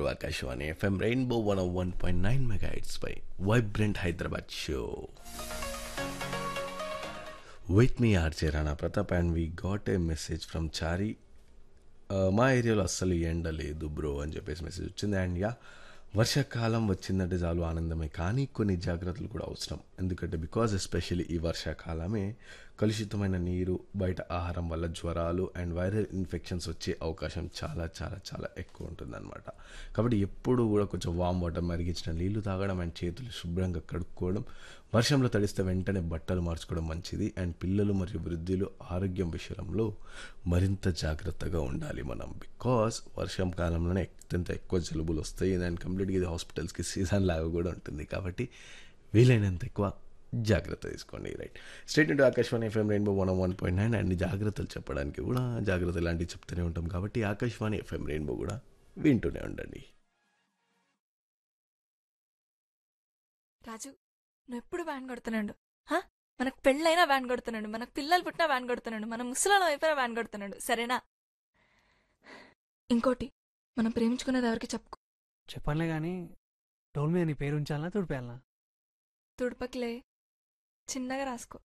వింటున్నారు Akashvani FM rainbow one one point nine mega పై vibrant Hyderabad show with me RJ Rana Pratap and we got a message from Chari మా ఏరియాలో అస్సలు ఎండ లేదు బ్రో అని చెప్పేసి మెసేజ్ వచ్చింది అండ్ యా వర్షాకాలం వచ్చిందంటే చాలు ఆనందమే కానీ కొన్ని జాగ్రత్తలు కూడా అవసరం ఎందుకంటే బికాజ్ ఎస్పెషల్లీ ఈ వర్షాకాలమే కలుషితమైన నీరు బయట ఆహారం వల్ల జ్వరాలు అండ్ వైరల్ ఇన్ఫెక్షన్స్ వచ్చే అవకాశం చాలా చాలా చాలా ఎక్కువ ఉంటుందన్నమాట కాబట్టి ఎప్పుడు కూడా కొంచెం వామ్ వాటర్ మరిగించిన నీళ్లు తాగడం అండ్ చేతులు శుభ్రంగా కడుక్కోవడం వర్షంలో తడిస్తే వెంటనే బట్టలు మార్చుకోవడం మంచిది అండ్ పిల్లలు మరియు వృద్ధులు ఆరోగ్యం విషయంలో మరింత జాగ్రత్తగా ఉండాలి మనం బికాస్ వర్షం కాలంలోనే అత్యంత ఎక్కువ జలుబులు వస్తాయి అండ్ కంప్లీట్గా ఇది హాస్పిటల్స్కి సీజన్ లాగా కూడా ఉంటుంది కాబట్టి వీలైనంత ఎక్కువ జాగ్రత్త తీసుకోండి right state into Akashvani FM rainbow one one point nine అన్ని జాగ్రత్తలు చెప్పడానికి కూడా జాగ్రత్త ఇలాంటివి చెప్తూనే ఉంటాం కాబట్టి ఆకాశవాణి ఎఫ్ఎం రెయిన్బో కూడా వింటూనే ఉండండి రాజు నువ్వు ఎప్పుడు వ్యాన్ కొడుతున్నాడు హా? మనకు పెళ్ళైనా వ్యాన్ కొడుతున్నాడు మనకు పిల్లలు పుట్టినా వ్యాన్ కొడుతున్నాడు మనం ముసలాలం అయిపోయినా వ్యాన్ కొడుతున్నాడు సరేనా ఇంకోటి మనం ప్రేమించుకునేది ఎవరికి చెప్పుకో చెప్పనులే కానీ టోల్ మీద నీ పేరు ఉంచాలనా తుడిపేయాలనా తుడుపకిలే చిన్నగా రాసుకో